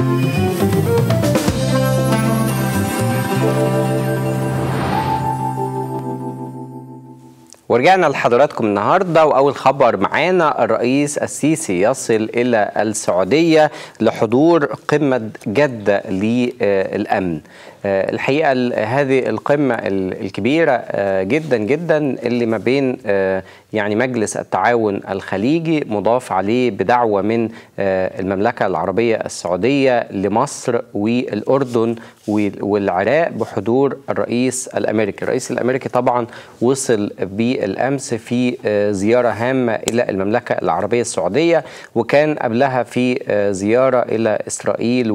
ورجعنا لحضراتكم النهارده واول خبر معانا الرئيس السيسي يصل الى السعوديه لحضور قمه جده للامن. الحقيقه هذه القمه الكبيره جدا جدا اللي ما بين يعني مجلس التعاون الخليجي مضاف عليه بدعوه من المملكه العربيه السعوديه لمصر والاردن والعراق بحضور الرئيس الامريكي، الرئيس الامريكي طبعا وصل بالامس في زياره هامه الى المملكه العربيه السعوديه وكان قبلها في زياره الى اسرائيل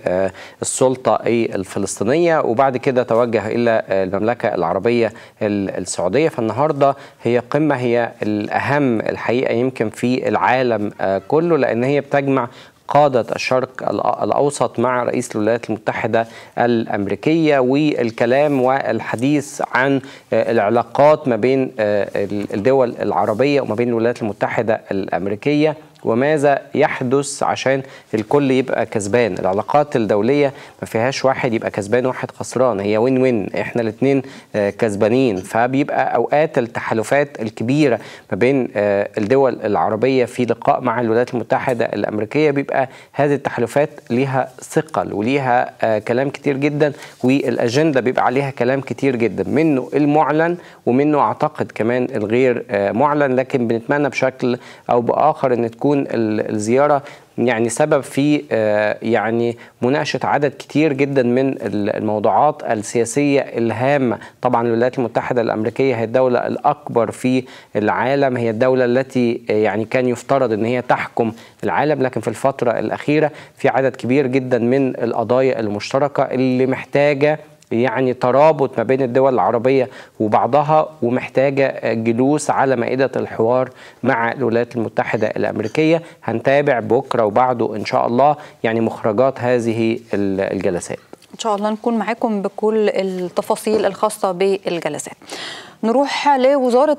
والسلطه الفلسطينيه وبعد كده توجه الى المملكه العربيه السعوديه فالنهارده هي قمه هي الاهم الحقيقه يمكن في العالم كله لان هي بتجمع قادة الشرق الأوسط مع رئيس الولايات المتحدة الأمريكية والكلام والحديث عن العلاقات ما بين الدول العربية وما بين الولايات المتحدة الأمريكية وماذا يحدث عشان الكل يبقى كسبان العلاقات الدولية ما فيهاش واحد يبقى كسبان وواحد خسران هي وين وين احنا الاثنين كسبانين فبيبقى اوقات التحالفات الكبيرة ما بين الدول العربية في لقاء مع الولايات المتحدة الأمريكية بيبقى هذه التحالفات ليها ثقل وليها كلام كتير جدا والأجندة بيبقى عليها كلام كتير جدا منه المعلن ومنه أعتقد كمان الغير معلن لكن بنتمنى بشكل أو بآخر أن تكون تكون الزياره يعني سبب في يعني مناقشه عدد كتير جدا من الموضوعات السياسيه الهامه طبعا الولايات المتحده الامريكيه هي الدوله الاكبر في العالم هي الدوله التي يعني كان يفترض ان هي تحكم العالم لكن في الفتره الاخيره في عدد كبير جدا من القضايا المشتركه اللي محتاجه يعني ترابط ما بين الدول العربية وبعضها ومحتاجة جلوس على مائدة الحوار مع الولايات المتحدة الأمريكية هنتابع بكرة وبعده إن شاء الله يعني مخرجات هذه الجلسات إن شاء الله نكون معاكم بكل التفاصيل الخاصة بالجلسات نروح لوزاره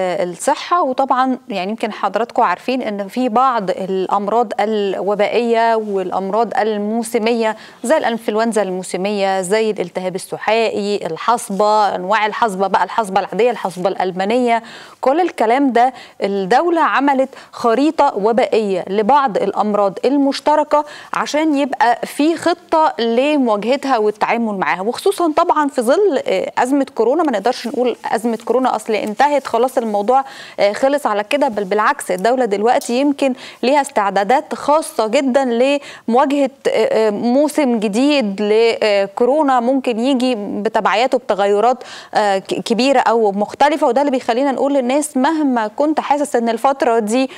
الصحه وطبعا يعني يمكن حضراتكم عارفين ان في بعض الامراض الوبائيه والامراض الموسميه زي الانفلونزا الموسميه زي الالتهاب السحائي الحصبه انواع الحصبه بقى الحصبه العاديه الحصبه الالمانيه كل الكلام ده الدوله عملت خريطه وبائيه لبعض الامراض المشتركه عشان يبقى في خطه لمواجهتها والتعامل معاها وخصوصا طبعا في ظل ازمه كورونا ما نقدرش نقول ازمه كورونا اصل انتهت خلاص الموضوع خلص على كده بل بالعكس الدوله دلوقتي يمكن ليها استعدادات خاصه جدا لمواجهه موسم جديد لكورونا ممكن يجي بتبعيات وبتغيرات كبيره او مختلفه وده اللي بيخلينا نقول للناس مهما كنت حاسس ان الفتره دي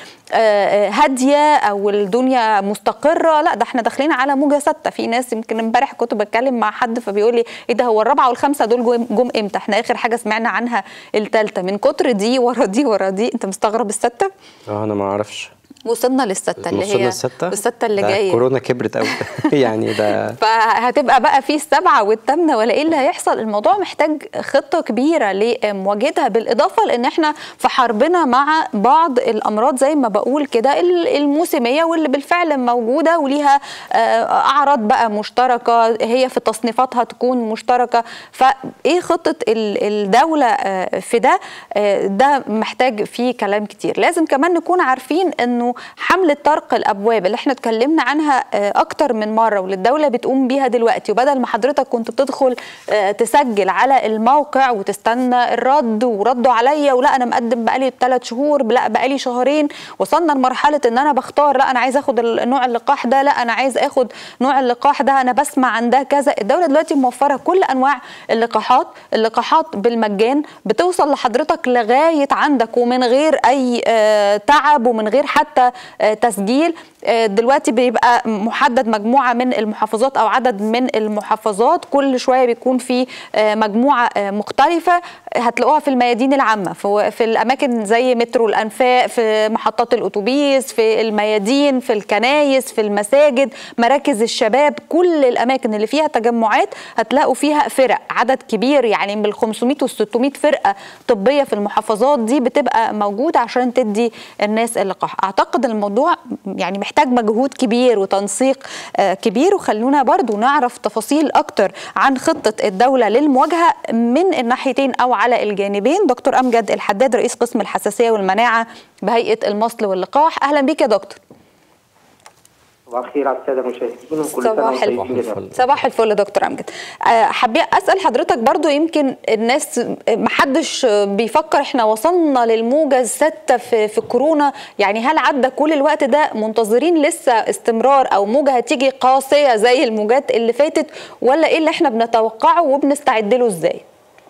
هاديه او الدنيا مستقره لا ده احنا داخلين على موجه سته في ناس يمكن امبارح كنت بتكلم مع حد فبيقول لي ايه ده هو الرابعه والخامسه دول جم امتى احنا اخر حاجه سمعنا عنها الثالثه من كتر دي ورا دي ورا دي انت مستغرب السته اه انا ما اعرفش وصلنا للسته اللي وصلنا هي الستة السته اللي جايه كورونا كبرت قوي يعني ده فهتبقى بقى في السبعه والثامنه ولا ايه اللي هيحصل الموضوع محتاج خطه كبيره لمواجهتها بالاضافه لان احنا في حربنا مع بعض الامراض زي ما بقول كده الموسميه واللي بالفعل موجوده وليها اعراض بقى مشتركه هي في تصنيفاتها تكون مشتركه فايه خطه الدوله في ده ده محتاج فيه كلام كتير لازم كمان نكون عارفين انه حمله طرق الابواب اللي احنا اتكلمنا عنها اكتر من مره واللي الدوله بتقوم بيها دلوقتي وبدل ما حضرتك كنت بتدخل تسجل على الموقع وتستنى الرد وردوا عليا ولا انا مقدم بقالي ثلاث شهور لا بقالي شهرين وصلنا لمرحله ان انا بختار لا انا عايز اخد نوع اللقاح ده لا انا عايز اخد نوع اللقاح ده انا بسمع عن ده كذا الدوله دلوقتي موفره كل انواع اللقاحات اللقاحات بالمجان بتوصل لحضرتك لغايه عندك ومن غير اي تعب ومن غير حتى تسجيل دلوقتي بيبقى محدد مجموعه من المحافظات او عدد من المحافظات كل شويه بيكون في مجموعه مختلفه هتلاقوها في الميادين العامه في الاماكن زي مترو الانفاق في محطات الاتوبيس في الميادين في الكنايس في المساجد مراكز الشباب كل الاماكن اللي فيها تجمعات هتلاقوا فيها فرق عدد كبير يعني من ال 500 وال 600 فرقه طبيه في المحافظات دي بتبقى موجوده عشان تدي الناس اللقاح اعتقد الموضوع يعني محتاج مجهود كبير وتنسيق كبير وخلونا برضو نعرف تفاصيل اكتر عن خطه الدوله للمواجهه من الناحيتين او على الجانبين دكتور امجد الحداد رئيس قسم الحساسيه والمناعه بهيئه المصل واللقاح اهلا بك يا دكتور صباح الخير على الساده المشاهدين وكل صباح الفل صباح الفل دكتور امجد حابه اسال حضرتك برضو يمكن الناس محدش بيفكر احنا وصلنا للموجه السادسه في, في كورونا يعني هل عدى كل الوقت ده منتظرين لسه استمرار او موجه هتيجي قاسيه زي الموجات اللي فاتت ولا ايه اللي احنا بنتوقعه وبنستعد له ازاي؟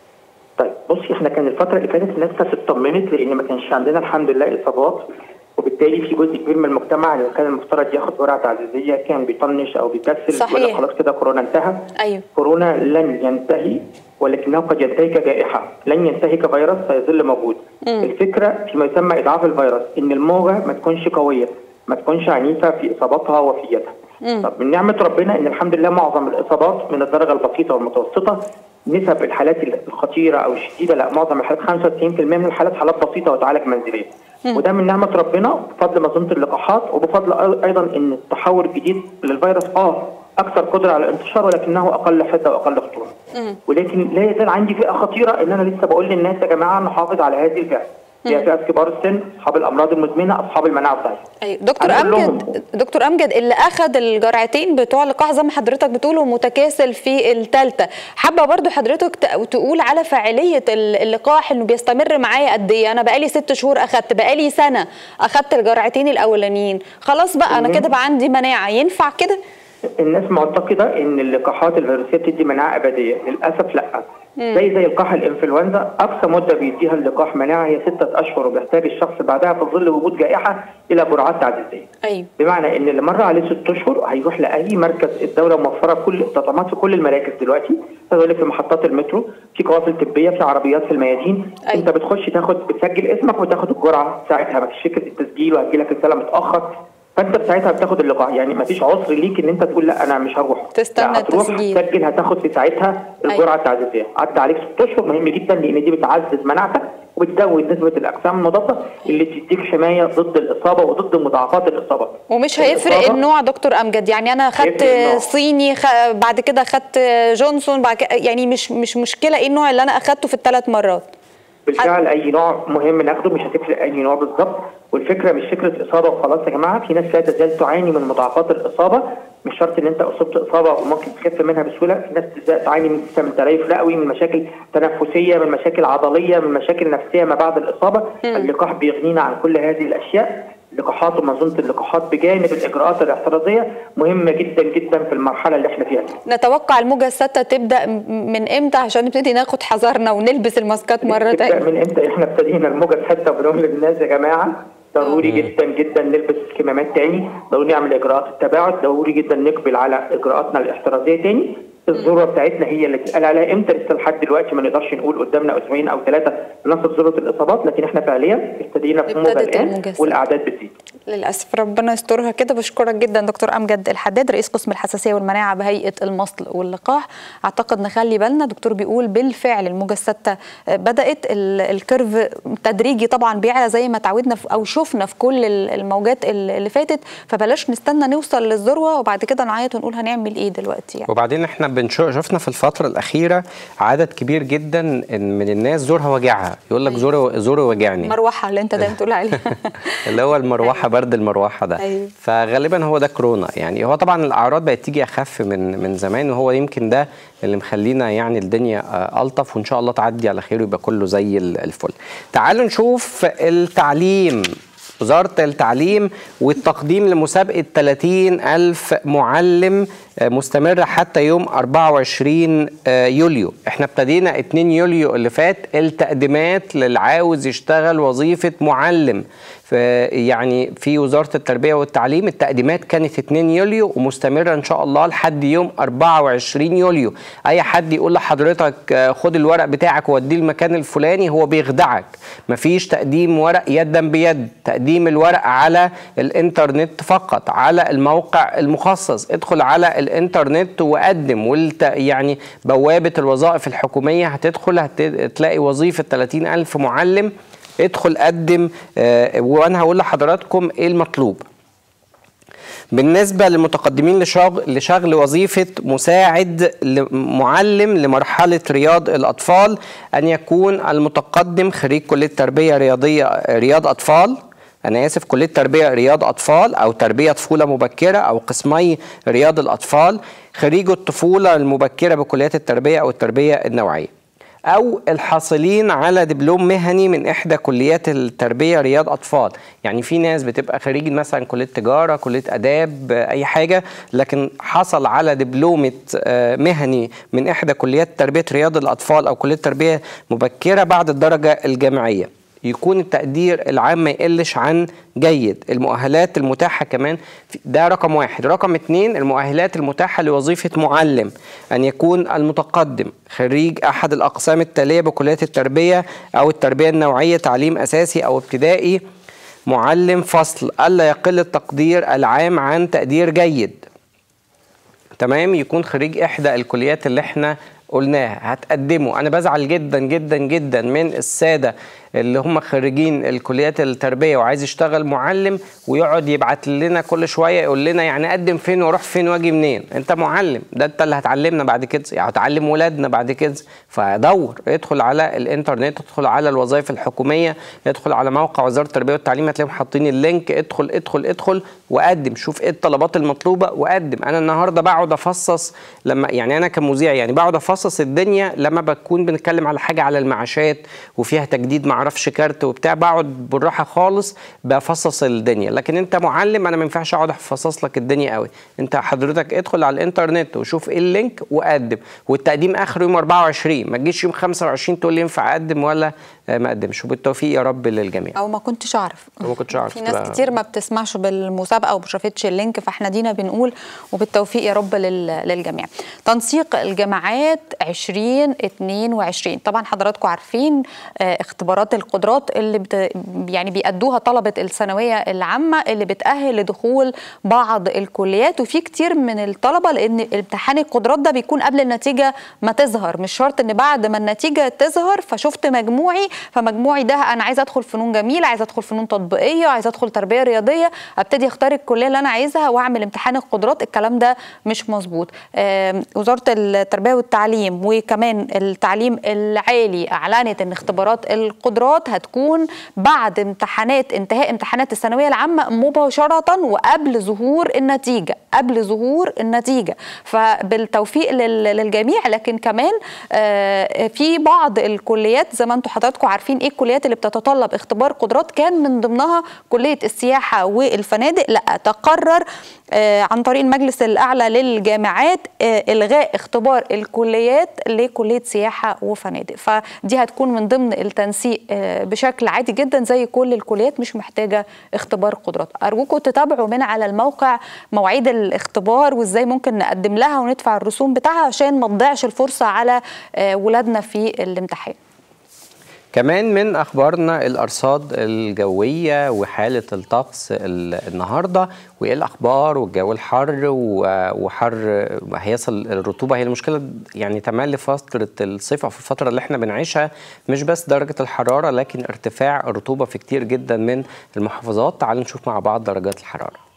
طيب بصي احنا كان الفتره اللي فاتت الناس كانت اطمنت لان ما كانش عندنا الحمد لله اصابات وبالتالي في جزء كبير من المجتمع اللي كان المفترض ياخد جرعه تعزيزيه كان بيطنش او بيكسل صحيح. ولا خلاص كده كورونا انتهى ايوه كورونا لن ينتهي ولكنه قد ينتهي كجائحه لن ينتهي كفيروس سيظل موجود مم. الفكره فيما يسمى اضعاف الفيروس ان الموجه ما تكونش قويه ما تكونش عنيفه في اصاباتها ووفيتها مم. طب من نعمه ربنا ان الحمد لله معظم الاصابات من الدرجه البسيطه والمتوسطه نسب الحالات الخطيره او الشديده لا معظم الحالات 95% من الحالات حالات بسيطه وتعالج منزليا وده من نعمه ربنا بفضل منظومه اللقاحات وبفضل أي- ايضا ان التحول الجديد للفيروس اه اكثر قدره على الانتشار ولكنه اقل حده واقل خطوره ولكن لا يزال عندي فئه خطيره ان انا لسه بقول للناس يا جماعه نحافظ على هذه الفئه هي فئه كبار السن اصحاب الامراض المزمنه اصحاب المناعه الضعيفه ايوه دكتور هنقول لهم. امجد دكتور امجد اللي اخذ الجرعتين بتوع اللقاح زي ما حضرتك بتقول ومتكاسل في الثالثه حابه برضو حضرتك ت- تقول على فاعليه ال- اللقاح انه بيستمر معايا قد ايه انا بقالي ست شهور اخذت بقالي سنه اخذت الجرعتين الاولانيين خلاص بقى انا كده بقى عندي مناعه ينفع كده الناس معتقده ان اللقاحات الفيروسيه بتدي مناعه ابديه للاسف لا زي زي لقاح الانفلونزا اقصى مده بيديها اللقاح مناعه هي سته اشهر وبيحتاج الشخص بعدها في ظل وجود جائحه الى جرعات تعزيزيه ايوه بمعنى ان اللي مر عليه ست اشهر هيروح لاي مركز الدوله موفره كل التطعيمات في كل المراكز دلوقتي يقول لك في محطات المترو في قوافل طبيه في عربيات في الميادين أيوة. انت بتخش تاخد بتسجل اسمك وتاخد الجرعه ساعتها ما فيش فكره التسجيل وهتجي لك رساله متاخر فانت ساعتها بتاخد اللقاح يعني ما فيش عذر ليك ان انت تقول لا انا مش هروح تستنى لا هتروح التسجيل. تسجل هتاخد في ساعتها الجرعه التعزيزيه عدى عليك ست اشهر مهم جدا لان دي بتعزز مناعتك وبتزود نسبه الاجسام المضاده اللي تديك حمايه ضد الاصابه وضد مضاعفات الاصابه ومش هيفرق الإصابة- النوع دكتور امجد يعني انا خدت هيفرق النوع. صيني خ... بعد كده خدت جونسون بعد كده يعني مش مش مشكله ايه النوع اللي انا اخدته في الثلاث مرات بالفعل اي نوع مهم ناخده مش هتفرق اي نوع بالظبط والفكره مش فكره اصابه وخلاص يا جماعه في ناس لا تزال تعاني من مضاعفات الاصابه مش شرط ان انت اصبت اصابه وممكن تخف منها بسهوله في ناس تزال تعاني من من تليف رئوي من مشاكل تنفسيه من مشاكل عضليه من مشاكل نفسيه ما بعد الاصابه اللقاح بيغنينا عن كل هذه الاشياء اللقاحات ومنظومه اللقاحات بجانب الاجراءات الاحترازيه مهمه جدا جدا في المرحله اللي احنا فيها دي. نتوقع الموجه السادسه تبدا م- من امتى عشان نبتدي ناخد حذرنا ونلبس الماسكات مره تبدأ تانية من امتى احنا ابتدينا الموجه السادسه وبنقول للناس يا جماعه ضروري جدا جدا نلبس كمامات تاني ضروري نعمل اجراءات التباعد ضروري جدا نقبل على اجراءاتنا الاحترازيه تاني الذروه بتاعتنا هي اللي اتقال عليها امتى لسه لحد دلوقتي ما نقدرش نقول قدامنا اسبوعين او ثلاثه نصل ذروه الاصابات لكن احنا فعليا ابتدينا في موجه ابتدت الان الموجة السادسة. والاعداد بتزيد للاسف ربنا يسترها كده بشكرك جدا دكتور امجد الحداد رئيس قسم الحساسيه والمناعه بهيئه المصل واللقاح اعتقد نخلي بالنا دكتور بيقول بالفعل الموجه السادسه بدات ال- الكيرف تدريجي طبعا بيعلى زي ما تعودنا في- او شفنا في كل ال- الموجات ال- اللي فاتت فبلاش نستنى نوصل للذروه وبعد كده نعيط ونقول هنعمل ايه دلوقتي يعني وبعدين احنا بنشوف شفنا في الفترة الأخيرة عدد كبير جدا من الناس زورها وجعها يقول لك زوري زوري وجعني مروحه اللي انت دايما تقول عليها اللي هو المروحه برد المروحه ده أيوة. فغالبا هو ده كورونا يعني هو طبعا الاعراض بقت تيجي اخف من من زمان وهو يمكن ده اللي مخلينا يعني الدنيا آه، الطف وان شاء الله تعدي على خير ويبقى كله زي ال- الفل تعالوا نشوف التعليم وزارة التعليم والتقديم لمسابقة 30 ألف معلم آه، مستمرة حتى يوم 24 آه، يوليو احنا ابتدينا 2 يوليو اللي فات التقديمات للي عاوز يشتغل وظيفة معلم ف- يعني في وزارة التربية والتعليم التقديمات كانت 2 يوليو ومستمرة إن شاء الله لحد يوم 24 يوليو أي حد يقول لحضرتك آه، خد الورق بتاعك ووديه المكان الفلاني هو بيخدعك مفيش تقديم ورق يدا بيد تقديم الورق على الإنترنت فقط على الموقع المخصص ادخل على الإنترنت وقدم والت يعني بوابة الوظائف الحكومية هتدخل هتلاقي وظيفة 30 ألف معلم ادخل قدم آه، وانا هقول لحضراتكم ايه المطلوب بالنسبة للمتقدمين لشغل, لشغل وظيفة مساعد معلم لمرحلة رياض الأطفال أن يكون المتقدم خريج كلية تربية رياضية رياض أطفال أنا آسف كلية تربية رياض أطفال أو تربية طفولة مبكرة أو قسمي رياض الأطفال خريج الطفولة المبكرة بكليات التربية أو التربية النوعية أو الحاصلين على دبلوم مهني من إحدى كليات التربية رياض أطفال يعني في ناس بتبقى خريج مثلا كلية تجارة كلية أداب أي حاجة لكن حصل على دبلومة مهني من إحدى كليات تربية رياض الأطفال أو كلية تربية مبكرة بعد الدرجة الجامعية يكون التقدير العام ما يقلش عن جيد المؤهلات المتاحة كمان ده رقم واحد رقم اتنين المؤهلات المتاحة لوظيفة معلم أن يكون المتقدم خريج أحد الأقسام التالية بكليات التربية أو التربية النوعية تعليم أساسي أو ابتدائي معلم فصل ألا يقل التقدير العام عن تقدير جيد تمام يكون خريج إحدى الكليات اللي احنا قلناها هتقدموا انا بزعل جدا جدا جدا من الساده اللي هم خريجين الكليات التربيه وعايز يشتغل معلم ويقعد يبعت لنا كل شويه يقول لنا يعني اقدم فين واروح فين واجي منين انت معلم ده انت اللي هتعلمنا بعد كده يعني هتعلم ولادنا بعد كده فدور ادخل على الانترنت ادخل على الوظائف الحكوميه ادخل على موقع وزاره التربيه والتعليم هتلاقيهم حاطين اللينك ادخل ادخل ادخل وقدم شوف ايه الطلبات المطلوبه وقدم انا النهارده بقعد افصص لما يعني انا كمذيع يعني بقعد افصص الدنيا لما بكون بنتكلم على حاجه على المعاشات وفيها تجديد معرفش كارت وبتاع بقعد بالراحه خالص بفصص الدنيا لكن انت معلم انا ما ينفعش اقعد افصص لك الدنيا قوي انت حضرتك ادخل على الانترنت وشوف ايه اللينك وقدم والتقديم اخر يوم 24 ما تجيش يوم 25 تقول لي ينفع اقدم ولا ما اقدمش وبالتوفيق يا رب للجميع او ما كنتش اعرف ما كنتش اعرف في ناس كتير ما بتسمعش بالمسابقه وما شافتش اللينك فاحنا دينا بنقول وبالتوفيق يا رب للجميع تنسيق الجامعات 2022 طبعا حضراتكم عارفين اختبارات القدرات اللي بت يعني بيأدوها طلبه الثانويه العامه اللي بتأهل لدخول بعض الكليات وفي كتير من الطلبه لان امتحان القدرات ده بيكون قبل النتيجه ما تظهر مش شرط ان بعد ما النتيجه تظهر فشفت مجموعي فمجموعي ده انا عايزه ادخل فنون جميله عايزه ادخل فنون تطبيقيه عايزه ادخل تربيه رياضيه ابتدي اختار الكليه اللي انا عايزها واعمل امتحان القدرات الكلام ده مش مظبوط وزاره التربيه والتعليم وكمان التعليم العالي اعلنت ان اختبارات القدرات هتكون بعد امتحانات انتهاء امتحانات الثانويه العامه مباشره وقبل ظهور النتيجه قبل ظهور النتيجه فبالتوفيق للجميع لكن كمان في بعض الكليات زي ما انتم حضراتكم عارفين ايه الكليات اللي بتتطلب اختبار قدرات كان من ضمنها كليه السياحه والفنادق لا تقرر عن طريق المجلس الاعلى للجامعات الغاء اختبار الكليات لكليه سياحه وفنادق فدي هتكون من ضمن التنسيق بشكل عادي جدا زي كل الكليات مش محتاجه اختبار قدرات ارجوكم تتابعوا من على الموقع مواعيد الاختبار وازاي ممكن نقدم لها وندفع الرسوم بتاعها عشان ما تضيعش الفرصه على ولادنا في الامتحان كمان من اخبارنا الارصاد الجويه وحاله الطقس النهارده وايه الاخبار والجو الحر وحر هيصل الرطوبه هي المشكله يعني تمام لفتره الصيف او في الفتره اللي احنا بنعيشها مش بس درجه الحراره لكن ارتفاع الرطوبه في كتير جدا من المحافظات تعالوا نشوف مع بعض درجات الحراره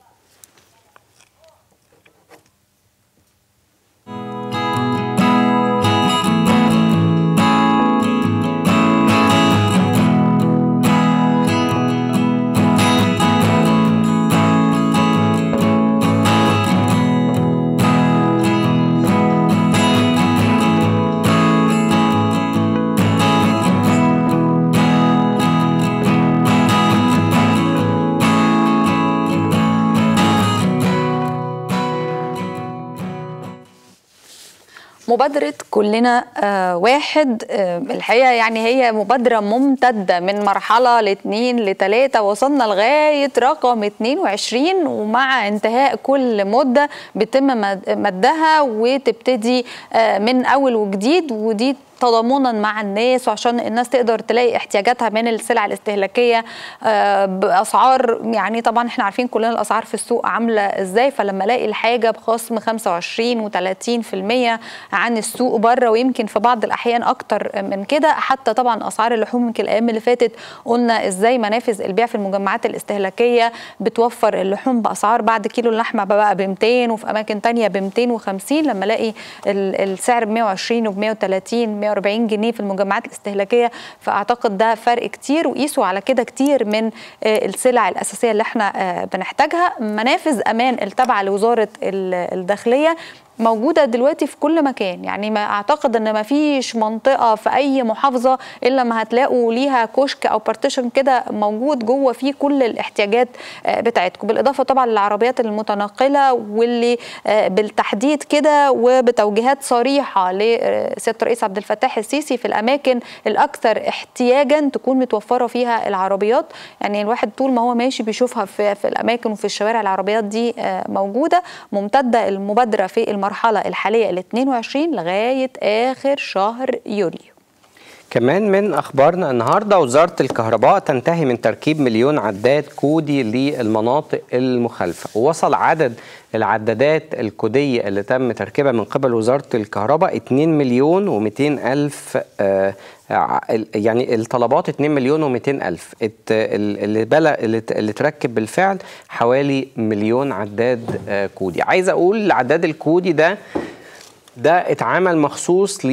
مبادرة كلنا آه واحد آه الحقيقة يعني هي مبادرة ممتدة من مرحلة لاثنين لثلاثة وصلنا لغاية رقم 22 ومع انتهاء كل مدة بيتم مدها وتبتدي آه من أول وجديد ودي تضامنا مع الناس وعشان الناس تقدر تلاقي احتياجاتها من السلع الاستهلاكيه آه، باسعار يعني طبعا احنا عارفين كلنا الاسعار في السوق عامله ازاي فلما الاقي الحاجه بخصم 25 و30% عن السوق بره ويمكن في بعض الاحيان اكتر من كده حتى طبعا اسعار اللحوم يمكن الايام اللي فاتت قلنا ازاي منافذ البيع في المجمعات الاستهلاكيه بتوفر اللحوم باسعار بعد كيلو اللحمه بقى ب 200 وفي اماكن تانية ب 250 لما الاقي ال- السعر ب 120 وب 130 140 جنيه في المجمعات الاستهلاكيه فاعتقد ده فرق كتير وقيسوا على كده كتير من آه، السلع الاساسيه اللي احنا آه، بنحتاجها منافذ امان التابعه لوزاره ال- الداخليه موجودة دلوقتي في كل مكان يعني ما أعتقد أن ما فيش منطقة في أي محافظة إلا ما هتلاقوا ليها كشك أو بارتيشن كده موجود جوه فيه كل الاحتياجات آه، بتاعتكم بالإضافة طبعا للعربيات المتنقلة واللي آه، بالتحديد كده وبتوجيهات صريحة لسيادة الرئيس عبد الفتاح السيسي في الأماكن الأكثر احتياجا تكون متوفرة فيها العربيات يعني الواحد طول ما هو ماشي بيشوفها في, في الأماكن وفي الشوارع العربيات دي آه، موجودة ممتدة المبادرة في المرحلة الحالية ال 22 لغاية آخر شهر يوليو كمان من اخبارنا النهارده وزاره الكهرباء تنتهي من تركيب مليون عداد كودي للمناطق المخالفه ووصل عدد العدادات الكوديه اللي تم تركيبها من قبل وزاره الكهرباء 2 مليون و200 الف آه، ع- ال- يعني الطلبات 2 مليون و200 الف الت- ال- اللي بلغ اللي ت- اللي تركب بالفعل حوالي مليون عداد آه، كودي عايز اقول العداد الكودي ده ده اتعمل مخصوص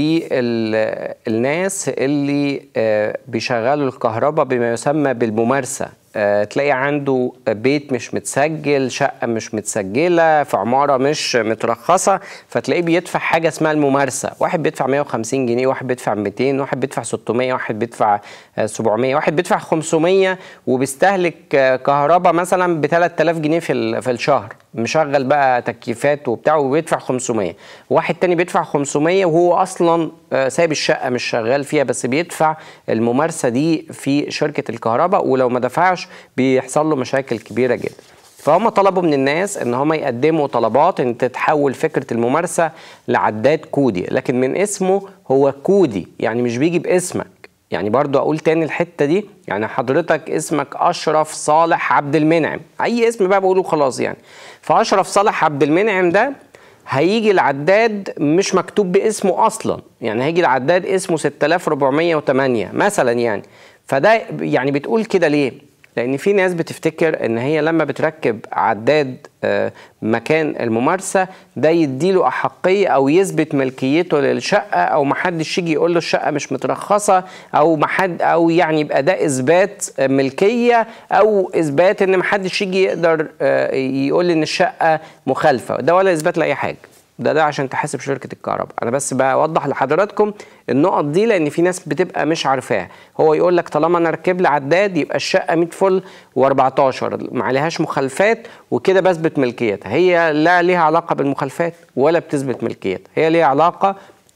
للناس اللي آه، بيشغلوا الكهرباء بما يسمى بالممارسة آه، تلاقي عنده بيت مش متسجل شقة مش متسجلة في عمارة مش مترخصة فتلاقيه بيدفع حاجة اسمها الممارسة واحد بيدفع 150 جنيه واحد بيدفع 200 واحد بيدفع 600 واحد بيدفع آه، 700 واحد بيدفع 500 وبيستهلك آه، كهرباء مثلا ب 3000 جنيه في ال- في الشهر مشغل بقى تكييفات وبتاع وبيدفع 500 واحد تاني بيدفع 500 وهو اصلا آه، سايب الشقه مش شغال فيها بس بيدفع الممارسه دي في شركه الكهرباء ولو ما دفعش بيحصل له مشاكل كبيره جدا فهم طلبوا من الناس ان هم يقدموا طلبات ان تتحول فكره الممارسه لعداد كودي لكن من اسمه هو كودي يعني مش بيجي باسمك يعني برضو اقول تاني الحته دي يعني حضرتك اسمك اشرف صالح عبد المنعم اي اسم بقى بقوله خلاص يعني فاشرف صالح عبد المنعم ده هيجي العداد مش مكتوب باسمه اصلا يعني هيجي العداد اسمه 6408 مثلا يعني فده يعني بتقول كده ليه لان في ناس بتفتكر ان هي لما بتركب عداد آه، مكان الممارسه ده يديله احقيه او يثبت ملكيته للشقه او محدش يجي يقول له الشقه مش مترخصه او محد او يعني يبقى ده اثبات آه، ملكيه او اثبات ان محدش يجي يقدر آه، يقول ان الشقه مخالفه ده ولا اثبات لاي حاجه ده ده عشان تحاسب شركه الكهرباء انا بس بوضح لحضراتكم النقط دي لان في ناس بتبقى مش عارفاها هو يقول لك طالما انا ركب لي عداد يبقى الشقه 100 فل و14 ما عليهاش مخالفات وكده بثبت ملكيتها هي لا ليها علاقه بالمخالفات ولا بتثبت ملكيتها هي ليها علاقه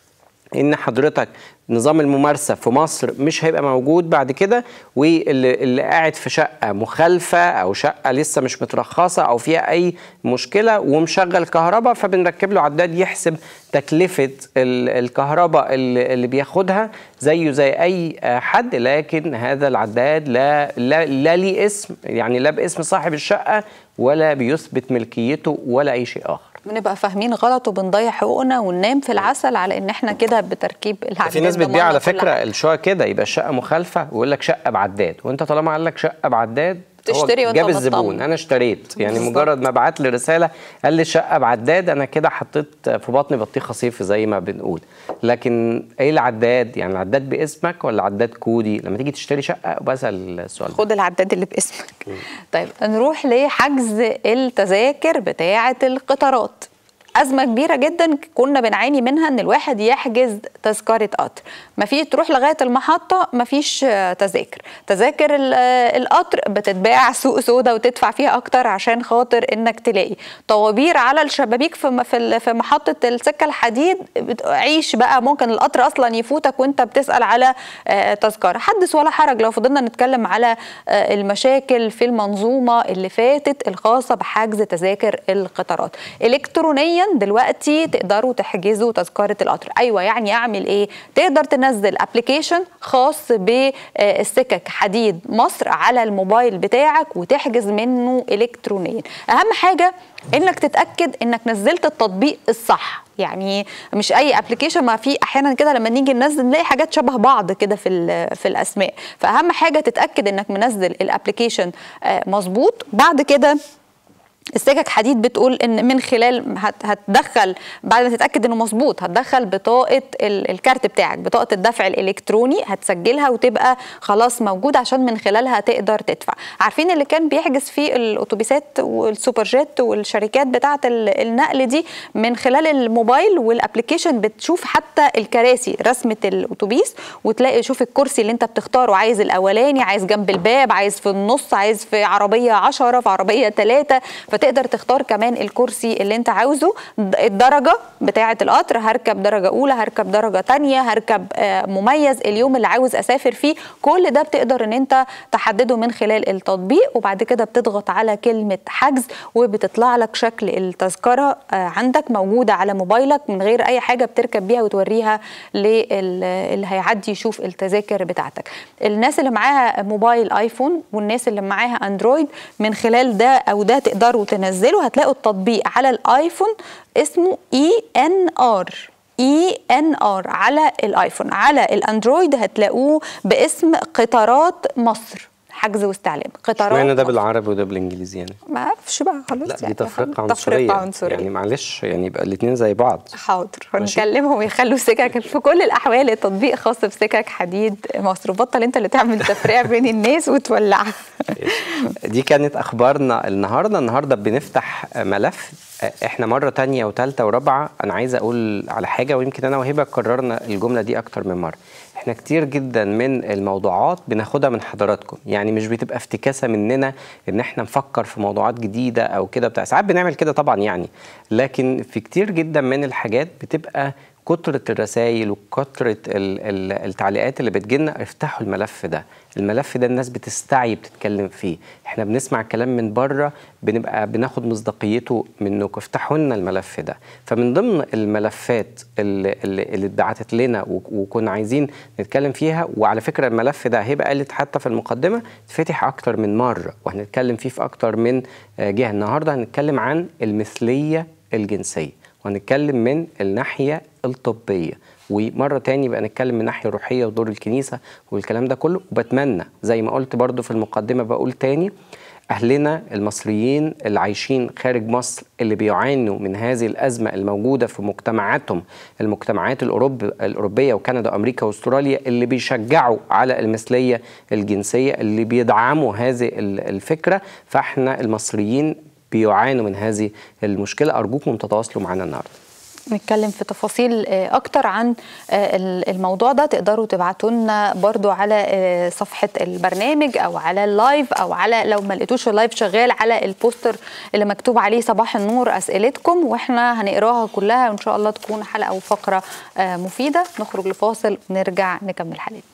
ان حضرتك نظام الممارسه في مصر مش هيبقى موجود بعد كده واللي اللي قاعد في شقه مخالفه او شقه لسه مش مترخصه او فيها اي مشكله ومشغل كهرباء فبنركب له عداد يحسب تكلفه ال- الكهرباء اللي اللي بياخدها زيه زي اي آه، حد لكن هذا العداد لا لا لا ليه اسم يعني لا باسم صاحب الشقه ولا بيثبت ملكيته ولا اي شيء اخر بنبقى فاهمين غلط وبنضيع حقوقنا وننام في العسل على ان احنا كده بتركيب العداد في ناس ضمننا بتبيع على كل فكره حاجة. الشقه كده يبقى الشقه مخالفه ويقول لك شقه بعداد وانت طالما قال لك شقه بعداد هو تشتري وانت جاب مطمن. الزبون انا اشتريت يعني بالظبط. مجرد ما بعت لي رساله قال لي شقه بعداد انا كده حطيت في بطني بطيخه صيف زي ما بنقول لكن ايه العداد يعني العداد باسمك ولا عداد كودي لما تيجي تشتري شقه بسال السؤال ده خد العداد اللي باسمك طيب نروح لحجز التذاكر بتاعه القطارات أزمة كبيرة جدا كنا بنعاني منها إن الواحد يحجز تذكرة قطر ما في تروح لغاية المحطة ما فيش آه، تذاكر تذاكر ال- آه، القطر بتتباع سوق سودا وتدفع فيها أكتر عشان خاطر إنك تلاقي طوابير على الشبابيك في م- في ال- في محطة السكة الحديد بت- عيش بقى ممكن القطر أصلا يفوتك وأنت بتسأل على آه، تذكرة حدث ولا حرج لو فضلنا نتكلم على آه، المشاكل في المنظومة اللي فاتت الخاصة بحجز تذاكر القطارات إلكترونيا الكترونيا دلوقتي تقدروا تحجزوا تذكره القطر ايوه يعني اعمل ايه تقدر تنزل ابلكيشن خاص بالسكك حديد مصر على الموبايل بتاعك وتحجز منه الكترونيا اهم حاجه انك تتاكد انك نزلت التطبيق الصح يعني مش اي ابلكيشن ما في احيانا كده لما نيجي ننزل نلاقي حاجات شبه بعض كده في في الاسماء فاهم حاجه تتاكد انك منزل الابلكيشن مظبوط بعد كده السكك حديد بتقول ان من خلال هتدخل بعد ما تتاكد انه مظبوط هتدخل بطاقه الكارت بتاعك بطاقه الدفع الالكتروني هتسجلها وتبقى خلاص موجوده عشان من خلالها تقدر تدفع عارفين اللي كان بيحجز في الاتوبيسات والسوبر جيت والشركات بتاعه النقل دي من خلال الموبايل والابلكيشن بتشوف حتى الكراسي رسمه الاتوبيس وتلاقي شوف الكرسي اللي انت بتختاره عايز الاولاني عايز جنب الباب عايز في النص عايز في عربيه 10 في عربيه 3 فتقدر تختار كمان الكرسي اللي انت عاوزه الدرجه بتاعه القطر هركب درجه اولى هركب درجه تانية هركب مميز اليوم اللي عاوز اسافر فيه كل ده بتقدر ان انت تحدده من خلال التطبيق وبعد كده بتضغط على كلمه حجز وبتطلع لك شكل التذكره عندك موجوده على موبايلك من غير اي حاجه بتركب بيها وتوريها للي هيعدي يشوف التذاكر بتاعتك الناس اللي معاها موبايل ايفون والناس اللي معاها اندرويد من خلال ده او ده تقدروا تنزلوا هتلاقوا التطبيق على الايفون اسمه اي ان ار اي ان ار على الايفون على الاندرويد هتلاقوه باسم قطارات مصر حجز واستعلام قطارات اشمعنى ده بالعربي وده بالانجليزي يعني ما اعرفش بقى خلاص لا يعني دي تفرقه عنصريه تفرقه عنصريه يعني معلش يعني يبقى الاثنين زي بعض حاضر ماشي. هنكلمهم يخلوا سكك في كل الاحوال التطبيق خاص بسكك حديد مصر بطل انت اللي تعمل تفرقه بين الناس وتولعها دي كانت اخبارنا النهارده النهارده بنفتح ملف احنا مره تانية وثالثه ورابعه انا عايز اقول على حاجه ويمكن انا وهبه كررنا الجمله دي اكتر من مره احنا كتير جدا من الموضوعات بناخدها من حضراتكم يعني مش بتبقى افتكاسه مننا ان احنا نفكر في موضوعات جديده او كده بتاع ساعات بنعمل كده طبعا يعني لكن في كتير جدا من الحاجات بتبقى كترة الرسائل وكترة ال- ال- التعليقات اللي بتجيلنا افتحوا الملف ده الملف ده الناس بتستعي بتتكلم فيه احنا بنسمع كلام من بره بنبقى بناخد مصداقيته منكم افتحوا لنا الملف ده فمن ضمن الملفات اللي, اللي اللي اتبعتت لنا و- وكنا عايزين نتكلم فيها وعلى فكرة الملف ده هيبقى قالت حتى في المقدمة اتفتح أكتر من مرة وهنتكلم فيه في أكتر من آه، جهة النهاردة هنتكلم عن المثلية الجنسية وهنتكلم من الناحية الطبية ومرة تاني بقى نتكلم من الناحية الروحية ودور الكنيسة والكلام ده كله وبتمنى زي ما قلت برضو في المقدمة بقول تاني أهلنا المصريين اللي عايشين خارج مصر اللي بيعانوا من هذه الأزمة الموجودة في مجتمعاتهم المجتمعات الأوروب الأوروبية وكندا وأمريكا وأستراليا اللي بيشجعوا على المثلية الجنسية اللي بيدعموا هذه ال- الفكرة فإحنا المصريين بيعانوا من هذه المشكلة أرجوكم تتواصلوا معنا النهاردة نتكلم في تفاصيل آه، اكتر عن آه، ال- الموضوع ده تقدروا تبعتوا لنا برضو على آه، صفحه البرنامج او على اللايف او على لو ما لقيتوش اللايف شغال على البوستر اللي مكتوب عليه صباح النور اسئلتكم واحنا هنقراها كلها وان شاء الله تكون حلقه او فقره آه، مفيده نخرج لفاصل ونرجع نكمل حلقتنا